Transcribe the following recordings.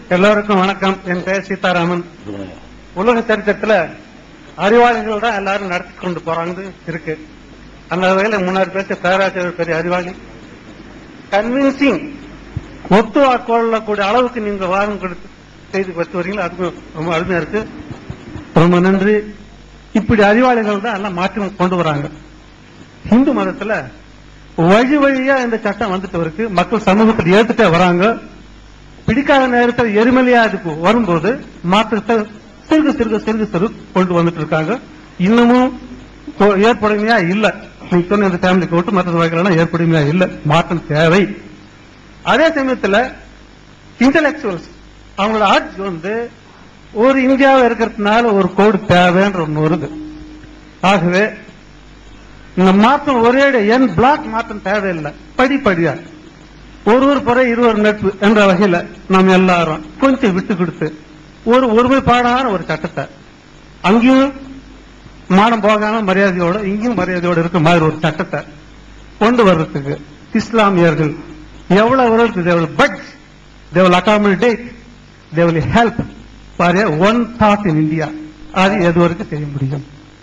எல்லோருக்கும் வணக்கம் என் பெயர் சீதாராமன் உலக சரித்திரத்துல அறிவாளிகள் தான் எல்லாரும் நடத்தி கொண்டு போறாங்க இருக்கு அந்த வகையில முன்னாடி பேச பேராசிரியர் பெரிய அறிவாளி கன்வின்சிங் ஒத்து கொள்ளக்கூடிய அளவுக்கு நீங்க வாதம் கொடுத்து செய்து வச்சு வரீங்களா அதுக்கு ரொம்ப அருமையா இருக்கு ரொம்ப நன்றி இப்படி அறிவாளிகள் தான் எல்லாம் மாற்றி கொண்டு வராங்க இந்து மதத்துல வழி வழியா இந்த சட்டம் வந்துட்டு இருக்கு மக்கள் சமூகத்தில் ஏத்துட்டே வராங்க பிடிக்காத நேரத்தில் எரிமலையா அதுக்கு வரும்போது மாற்றத்தை சிறுகு சிறுகு சிறுகு சிறு கொண்டு வந்துட்டு இருக்காங்க இன்னமும் கொ- ஏற்புடைமையா இல்ல நீங்க சொன்ன இந்த ஃபேமிலி கோட்டு மற்ற வகைகள் ஏற்புடைமையா இல்ல மாற்றம் தேவை அதே சமயத்துல இன்டலெக்சுவல்ஸ் அவங்களோட ஆட்சி வந்து ஒரு இந்தியாவை இருக்கிறதுனால ஒரு கோடு தேவைன்ற ஒண்ணு வருது ஆகவே இந்த மாற்றம் ஒரே என் பிளாக் மாற்றம் தேவையில்லை படிப்படியா ஒருவர் புற இருவர் நட்பு என்ற வகையில நாம் எல்லாரும் கொஞ்சம் விட்டு கொடுத்து ஒரு ஒருமைப்பாடான ஒரு சட்டத்தை அங்கேயும் மானம் போகாம மரியாதையோட இங்கேயும் மரியாதையோட இருக்க மாதிரி ஒரு சட்டத்தை கொண்டு வர்றதுக்கு இஸ்லாமியர்கள் எவ்வளவு வரைக்கும் they will budge they will accommodate they will help for a one thought in India அது எது வரைக்கும் செய்ய முடியும்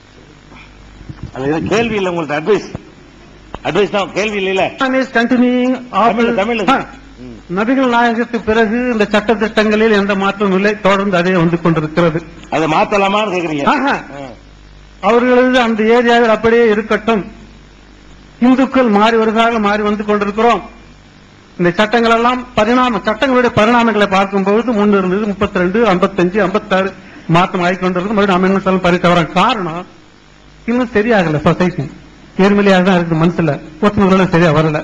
அது எதுவும் கேள்வி இல்ல உங்கள்ட்ட அட்வைஸ் அட்வைஸ் தான் கேள்வி இல்ல Islam is continuing தமிழ்ல, after- தமிழ்ல. ஆ. நபிகள் நாயகத்துக்கு பிறகு இந்த சட்ட திட்டங்களில் எந்த மாற்றமும் இல்லை தொடர்ந்து அதே வந்து கொண்டிருக்கிறது அதை மாத்தலாமான்னு கேக்குறீங்க ஆஹா. ஆ. அவர்களது அந்த ஏரியாவில் அப்படியே இருக்கட்டும் இந்துக்கள் மாறி வருவதாக மாறி வந்து கொண்டிருக்கிறோம் இந்த சட்டங்கள் எல்லாம் பரிணாம சட்டங்களுடைய பரிணாமங்களை பார்க்கும்போது முன்னு இருந்தது முப்பத்தி ரெண்டு ஐம்பத்தஞ்சு ஐம்பத்தாறு மாற்றம் ஆகிக்கொண்டிருக்கு மறுபடியும் அமெண்ட்மெண்ட்ஸ் எல்லாம் பறித்து வர காரணம் இன்னும் சரியாகல சொசைட்டி ஏர்மலையாக தான் இருக்குது மனசுல ஒற்றுமைகளும் சரியா வரல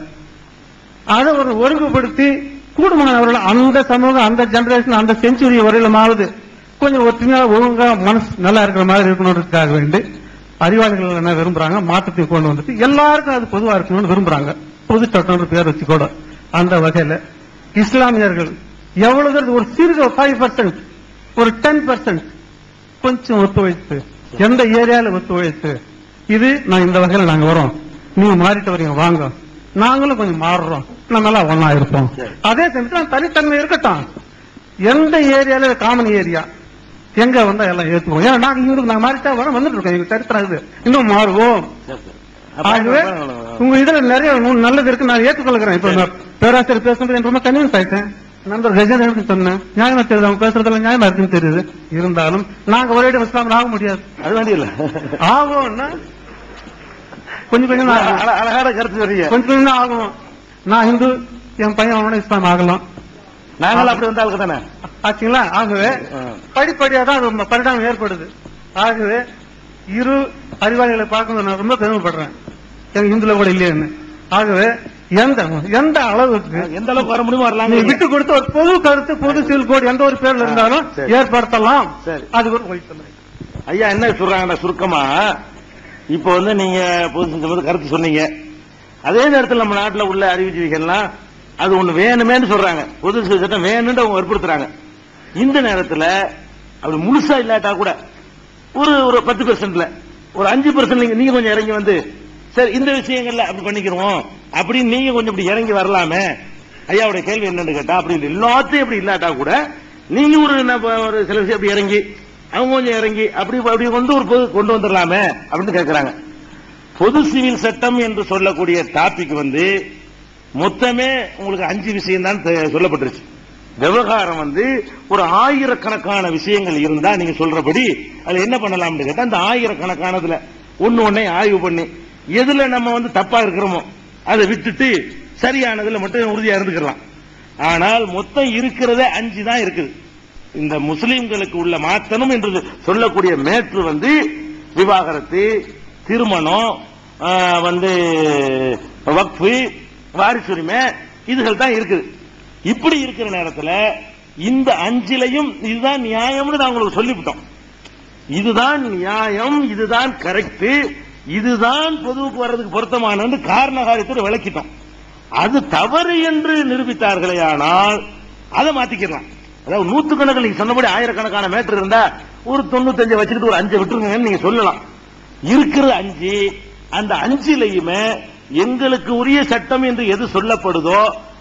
அதை ஒரு ஒருங்குபடுத்தி கூடுமானவர்கள் அந்த சமூகம் அந்த ஜெனரேஷன் அந்த செஞ்சுரி வரையிலுமாவது கொஞ்சம் ஒற்றுமையா ஒழுங்கா மனசு நல்லா இருக்கிற மாதிரி இருக்கணுன்றதுக்காக வேண்டி அறிவாளிகள் என்ன விரும்புறாங்க மாற்றத்தை கொண்டு வந்துட்டு எல்லாருக்கும் அது பொதுவா இருக்கணும்னு விரும்புறாங்க பொது சட்டம்ன்ற பேர் வச்சு கூட அந்த வகையில இஸ்லாமியர்கள் எவ்வளவு தூரம் ஒரு சிறிது ஃபைவ் பர்சன்ட் ஒரு டென் பர்சன்ட் கொஞ்சம் ஒத்துழைத்து எந்த ஏரியால ஒத்துழைத்து இது நான் இந்த வகையில நாங்க வரோம் நீங்க மாறிட்டு வரீங்க வாங்க நாங்களும் கொஞ்சம் மாறுறோம் நம்ம எல்லாம் ஒன்னா இருப்போம் சரி. அதே சமயத்துல தனித்தன்மை இருக்கட்டும் எந்த ஏரியால காமன் ஏரியா எங்க வந்தா எல்லாம் ஏத்துவோம் ஏன்னா நாங்க இங்க நாங்க மாறிட்டா வரோம் வந்துட்டு இருக்கோம் எங்க சரித்திரம் இது இன்னும் மாறுவோம் சரி, சரி. அப்ப ஆகவே அப்புறம் உங்க இதுல நிறைய நூ- நல்லது இருக்கு நான் ஏற்றுக்கொள்கிறேன் இப்ப நான் பேராசிரியர் பேசும்போது எனக்கு ரொம்ப கன்வின்ஸ் ஆயிட்டேன் நண்பர் கஜேந்திரனுக்கு சொன்னேன் நியாயமா தெரியுது அவங்க பேசுறதெல்லாம் நியாயமா இருக்குன்னு தெரியுது இருந்தாலும் நாங்க ஒரே இடம் இஸ்லாம் ஆக முடியாது அது வேண்டிய இல்ல ஆகும்னா கொஞ்சம் கொஞ்சம் தான் ஆகும். அழ- அழகான கருத்து வரீங்க கொஞ்சம் கொஞ்சம் தான் ஆகும் நான் இந்து என் பையன் அவனோட இஸ்லாம் ஆகலாம் நாங்களும் அப்படி வந்தாளுக்கு தானே ஆச்சுங்களா ஆகவே ஆ. படிப்படியா தான் அது பரிணாமம் ஏற்படுது ஆகவே இரு அறிவாளிகளை பார்க்கணும் நான் ரொம்ப பெருமைப்படுறேன் எங்க இந்துல கூட இல்லையேன்னு ஆகவே எந்த எந்த அளவுக்கு எந்த அளவுக்கு வர முடியுமோ வரலாம் நீ விட்டு கொடுத்து ஒரு பொது கருத்து பொது சிவில் கோடு எந்த ஒரு பேர்ல இருந்தாலும் சரி. ஏற்படுத்தலாம் சரி. அது ஒரு வழித்தலை ஐயா என்ன சொல்றாங்கன்னா சுருக்கமா இப்ப வந்து நீங்க பொது சம்பந்த கருத்து சொன்னீங்க அதே நேரத்தில் நம்ம நாட்டுல உள்ள அறிவுஜீவிகள்லாம் அது ஒண்ணு வேணுமேன்னு சொல்றாங்க பொது சிவில் சட்டம் வேணும்னு அவங்க வற்புறுத்துறாங்க இந்த நேரத்துல அப்படி முழுசா இல்லாட்டா கூட ஒரு ஒரு பத்து பெர்சென்ட்ல ஒரு அஞ்சு பெர்சென்ட் நீங்க நீங்க கொஞ்சம் இறங்கி வந்து சரி இந்த விஷயங்கள்ல அப்படி பண்ணிக்கிறோம் அப்படின்னு நீங்க கொஞ்சம் இப்படி இறங்கி வரலாமே ஐயாவுடைய கேள்வி என்னன்னு கேட்டா அப்படி இல்லை. எல்லாத்தையும் அப்படி இல்லாட்டா கூட நீங்க ஒரு நப- ஒரு சில விஷயம் அப்படி இறங்கி அவங்க கொஞ்சம் இறங்கி அப்படி அப்படி வந்து ஒரு பொது கொண்டு வந்துடலாமே அப்படின்னு கேட்கறாங்க பொது சிவில் சட்டம் என்று சொல்லக்கூடிய டாபிக் வந்து மொத்தமே உங்களுக்கு அஞ்சு விஷயம் தான் சொல்லப்பட்டுருச்சு விவகாரம் வந்து ஒரு ஆயிரக்கணக்கான விஷயங்கள் இருந்தா நீங்க சொல்றபடி அதுல என்ன பண்ணலாம்னு கேட்டா அந்த ஆயிரக்கணக்கானதுல ஒண்ணு ஒண்ணே ஆய்வு பண்ணி எதுல நம்ம வந்து தப்பா இருக்கிறோமோ அதை விட்டுட்டு சரியானதுல மட்டும் உறுதியா இருந்துக்கலாம் ஆனால் மொத்தம் இருக்கிறதே அஞ்சு தான் இருக்குது இந்த முஸ்லிம்களுக்கு உள்ள மாத்தணும் என்று சொல்லக்கூடிய மேற்று வந்து விவாகரத்து திருமணம் ஆஹ், வந்து வக்ஃபு வாரிசுரிமை இதுகள் தான் இருக்குது இப்படி இருக்கிற நேரத்துல இந்த அஞ்சிலையும் இதுதான் நியாயம்னு நான் உங்களுக்கு சொல்லிவிட்டோம் இதுதான் நியாயம் இதுதான் கரெக்ட் இதுதான் பொதுவுக்கு வர்றதுக்கு பொருத்தமானது காரணகாரியத்தோடு விளக்கிட்டோம் அது தவறு என்று நிரூபித்தார்களே ஆனால் அதை மாத்திக்கலாம் அதாவது நூத்துக்கணக்கில் நீங்க சொன்னபடி ஆயிரக்கணக்கான மேட்டர் இருந்தா ஒரு தொண்ணூத்தஞ்சு வச்சுக்கிட்டு ஒரு அஞ்சை விட்டுருங்கன்னு நீங்க சொல்லலாம் இருக்கிற அஞ்சு அந்த அஞ்சிலையுமே எங்களுக்கு உரிய சட்டம் என்று எது சொல்லப்படுதோ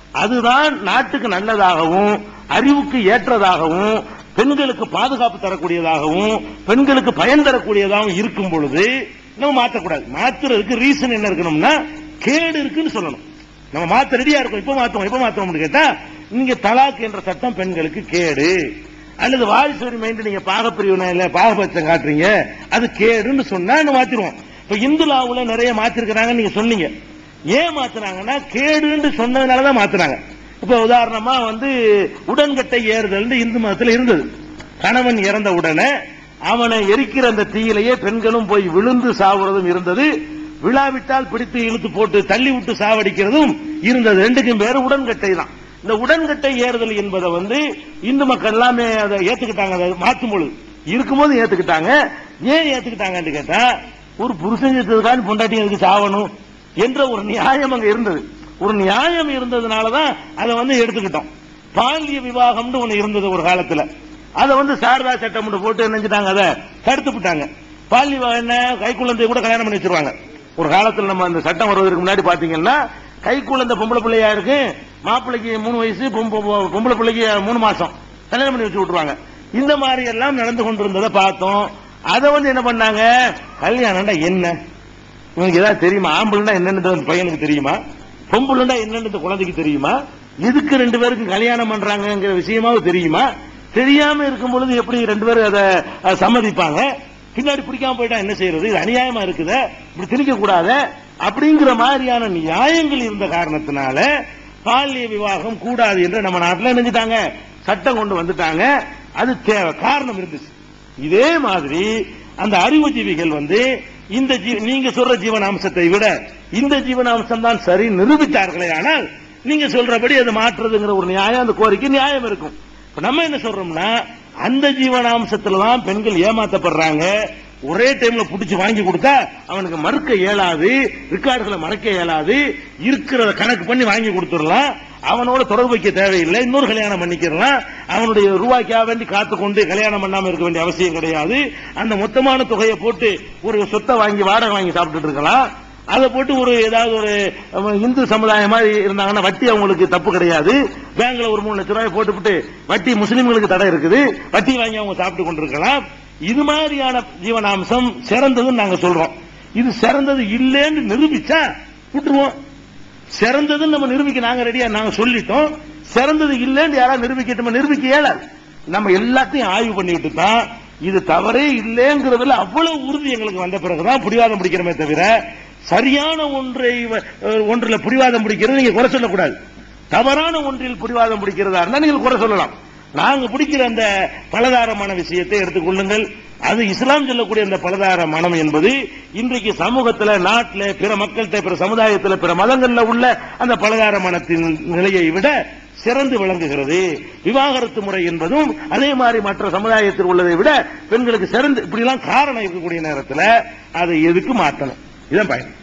அதுதான் நாட்டுக்கு நல்லதாகவும் அறிவுக்கு ஏற்றதாகவும் பெண்களுக்கு பாதுகாப்பு தரக்கூடியதாகவும் பெண்களுக்கு பயன் தரக்கூடியதாகவும் இருக்கும் பொழுது நம்ம மாத்தக்கூடாது மாத்துறதுக்கு ரீசன் என்ன இருக்கணும்னா கேடு இருக்குன்னு சொல்லணும் நம்ம மாத்த ரெடியா இருக்கோம் இப்ப மாத்தோம் இப்ப மாத்தோம்னு கேட்டா நீங்க தலாக் என்ற சட்டம் பெண்களுக்கு கேடு அல்லது வாரிசு உரிமை நீங்க பாகப்பிரிவினை பாகபட்சம் காட்டுறீங்க அது கேடுன்னு சொன்னா நம்ம மாத்திருவோம் இப்ப இந்து லாவுல நிறைய மாத்திருக்கிறாங்க நீங்க சொன்னீங்க ஏன் மாத்துறாங்கன்னா கேடுன்னு சொன்னதுனாலதான் மாத்துறாங்க இப்ப உதாரணமா வந்து உடன்கட்டை ஏறுதல் இந்து மதத்துல இருந்தது கணவன் இறந்த உடனே அவனை எரிக்கிற அந்த தீயிலேயே பெண்களும் போய் விழுந்து சாவுறதும் இருந்தது விழாவிட்டால் பிடித்து இழுத்து போட்டு தள்ளி விட்டு சாவடிக்கிறதும் இருந்தது ரெண்டுக்கும் பேரு உடன்கட்டை தான் இந்த உடன்கட்டை ஏறுதல் என்பதை வந்து இந்து மக்கள் எல்லாமே அதை ஏத்துக்கிட்டாங்க அதை மாற்றும் பொழுது இருக்கும்போது ஏத்துக்கிட்டாங்க ஏன் ஏத்துக்கிட்டாங்கன்னு கேட்டா ஒரு புருஷன் செத்ததுக்கான பொண்டாட்டி அதுக்கு சாவணும் என்ற ஒரு நியாயம் அங்க இருந்தது ஒரு நியாயம் இருந்ததுனாலதான் அதை வந்து எடுத்துக்கிட்டோம் பாலிய விவாகம்னு ஒண்ணு இருந்தது ஒரு காலத்துல அதை வந்து சாரதா சட்டம் ஒன்று போட்டு நினைச்சிட்டாங்க அதை தடுத்து விட்டாங்க பாலிய விவாகம் என்ன கைக்குழந்தை கூட கல்யாணம் பண்ணி வச்சிருவாங்க ஒரு காலத்துல நம்ம அந்த சட்டம் வருவதற்கு முன்னாடி பாத்தீங்கன்னா கைக்குழந்தை பொம்பளை பிள்ளையா இருக்கு மாப்பிள்ளைக்கு மூணு வயசு பொம்ப- பொம்பளை பிள்ளைக்கு மூணு மாசம் கல்யாணம் பண்ணி வச்சு விட்டுருவாங்க இந்த மாதிரி எல்லாம் நடந்து கொண்டிருந்ததை பார்த்தோம் அதை வந்து என்ன பண்ணாங்க கல்யாணம்டா என்ன இவனுக்கு ஏதாவது தெரியுமா ஆம்பளைண்டா என்னன்னு இந்த பையனுக்கு தெரியுமா பொம்பளைண்டா என்னன்னு இந்த குழந்தைக்கு தெரியுமா எதுக்கு ரெண்டு பேருக்கும் கல்யாணம் பண்றாங்கங்கிற விஷயமாவது தெரியுமா தெரியாம இருக்கும் பொழுது எப்படி ரெண்டு பேரும் அதை அஹ், சம்மதிப்பாங்க பின்னாடி பிடிக்காம போயிட்டா என்ன செய்யறது இது அநியாயமா இருக்குது இப்படி திணிக்க கூடாது அப்படிங்கிற மாதிரியான நியாயங்கள் இருந்த காரணத்தினால பாலிய விவாகம் கூடாது என்று நம்ம நாட்டில் நினைஞ்சிட்டாங்க சட்டம் கொண்டு வந்துட்டாங்க அது தேவை காரணம் இருந்துச்சு இதே மாதிரி அந்த அறிவுஜீவிகள் வந்து இந்த ஜீ- நீங்க சொல்ற ஜீவனாம்சத்தை விட இந்த ஜீவனாம்சம் தான் சரி நிரூபித்தார்களே ஆனால் நீங்க சொல்றபடி அதை மாற்றுறதுங்கிற ஒரு நியாயம் அந்த கோரிக்கை நியாயம் இருக்கும் இப்ப நம்ம என்ன சொல்றோம்னா அந்த ஜீவனாம்சத்துல தான் பெண்கள் ஏமாத்தப்படுறாங்க ஒரே டைம்ல புடிச்சு வாங்கி கொடுத்தா அவனுக்கு மறுக்க இயலாது ரெக்கார்டுகளை மறைக்க இயலாது இருக்கிறத கணக்கு பண்ணி வாங்கி கொடுத்துடலாம் அவனோட தொடர்பு வைக்க தேவையில்லை இன்னொரு கல்யாணம் பண்ணிக்கிறலாம் அவனுடைய ரூபாய்க்காக வேண்டி காத்து கொண்டு கல்யாணம் பண்ணாம இருக்க வேண்டிய அவசியம் கிடையாது அந்த மொத்தமான தொகையை போட்டு ஒரு சொத்தை வாங்கி வாடகை வாங்கி சாப்பிட்டுட்டு இருக்கலாம் அதை போட்டு ஒரு ஏதாவது ஒரு அஹ், இந்து சமுதாயம் மாதிரி இருந்தாங்கன்னா வட்டி அவங்களுக்கு தப்பு கிடையாது பேங்க்ல ஒரு மூணு லட்சம் ரூபாய் போட்டுவிட்டு வட்டி முஸ்லிம்களுக்கு தடை இருக்குது வட்டி வாங்கி அவங்க சாப்பிட்டு கொண்டிருக்கலாம் இது மாதிரியான ஜீவனாம்சம் சிறந்ததுன்னு நாங்க சொல்றோம் இது சிறந்தது இல்லைன்னு நிரூபிச்சா விட்டுருவோம் சிறந்ததுன்னு நம்ம நிரூபிக்க நாங்க ரெடியா நாங்க சொல்லிட்டோம் சிறந்தது இல்லைன்னு யாராவது நிரூபிக்கட்டுமா நிரூபிக்க இயலாது நம்ம எல்லாத்தையும் ஆய்வு பண்ணிட்டு தான் இது தவறே இல்லைங்கிறதுல அவ்வளவு உறுதி எங்களுக்கு வந்த பிறகுதான் பிடிவாதம் பிடிக்கிறோமே தவிர சரியான ஒன்றை வ- அஹ், ஒன்றுல பிடிவாதம் பிடிக்கிறது நீங்க குறை சொல்லக்கூடாது தவறான ஒன்றில் பிடிவாதம் பிடிக்கிறதா இருந்தா நீங்கள் குறை சொல்லலாம் நாங்க பிடிக்கிற அந்த பலதாரமான விஷயத்தை எடுத்துக்கொள்ளுங்கள் அது இஸ்லாம் சொல்லக்கூடிய அந்த பலதார மனம் என்பது இன்றைக்கு சமூகத்துல நாட்டில் பிற மக்கள்கிட்ட பிற சமுதாயத்தில் பிற மதங்கள்ல உள்ள அந்த பலதார மனத்தின் நிலையை விட சிறந்து விளங்குகிறது விவாகரத்து முறை என்பதும் அதே மாதிரி மற்ற சமுதாயத்தில் உள்ளதை விட பெண்களுக்கு சிறந்து இப்படிலாம் காரணம் இருக்கக்கூடிய நேரத்தில் அதை எதுக்கு மாற்றணும் இதுதான் பயன்